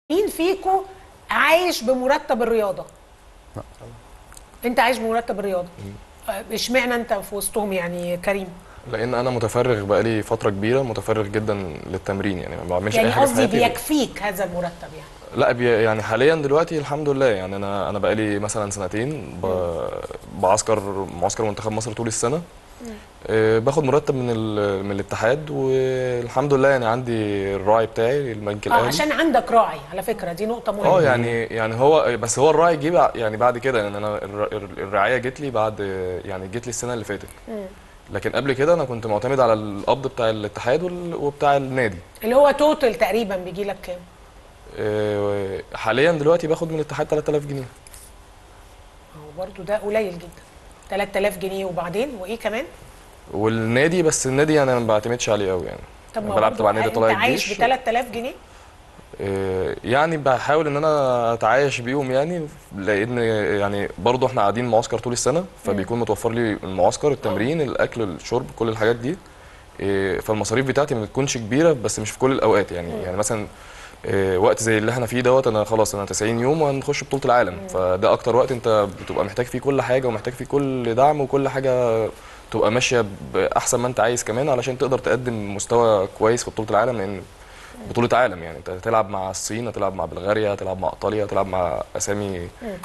مين فيكم عايش بمرتب الرياضه لا. انت عايش بمرتب الرياضه آه، اشمعنى انت في وسطهم يعني كريم لان انا متفرغ بقالي فتره كبيره متفرغ جدا للتمرين يعني ما بعملش يعني اي حاجه في قصدي حياتي بيكفيك هذا المرتب يعني لا بي يعني حاليا دلوقتي الحمد لله يعني انا انا بقالي مثلا سنتين ب- بعسكر معسكر منتخب مصر طول السنه آه، باخد مرتب من ال- من الاتحاد والحمد لله يعني عندي الراعي بتاعي البنك اه الاهلي عشان عندك راعي على فكره دي نقطه مهمه اه يعني يعني هو بس هو الراعي جه بع- يعني بعد كده يعني انا الر- الر- الرعايه جت لي بعد يعني جت لي السنه اللي فاتت لكن قبل كده انا كنت معتمد على القبض بتاع الاتحاد وال- وبتاع النادي اللي هو توتال تقريبا بيجي لك كام آه، حاليا دلوقتي باخد من الاتحاد 3000 جنيه هو برضو ده قليل جدا 3000 جنيه وبعدين وايه كمان والنادي بس النادي انا ما بعتمدش عليه قوي يعني طب أنا ما بلعب برضو تبع نادي انت طلائع عايش ب الجيش 3000 جنيه آه، يعني بحاول ان انا اتعايش بيهم يعني لان يعني برضه احنا قاعدين معسكر طول السنه فبيكون متوفر لي المعسكر التمرين الاكل الشرب كل الحاجات دي آه، فالمصاريف بتاعتي ما بتكونش كبيره بس مش في كل الاوقات يعني يعني مثلا آه، وقت زي اللي احنا فيه دوت انا خلاص انا 90 يوم وهنخش بطوله العالم فده اكتر وقت انت بتبقى محتاج فيه كل حاجه ومحتاج فيه كل دعم وكل حاجه تبقى ماشيه باحسن ما انت عايز كمان علشان تقدر تقدم مستوى كويس في بطوله العالم لان بطولة عالم يعني انت هتلعب مع الصين هتلعب مع بلغاريا هتلعب مع ايطاليا هتلعب مع اسامي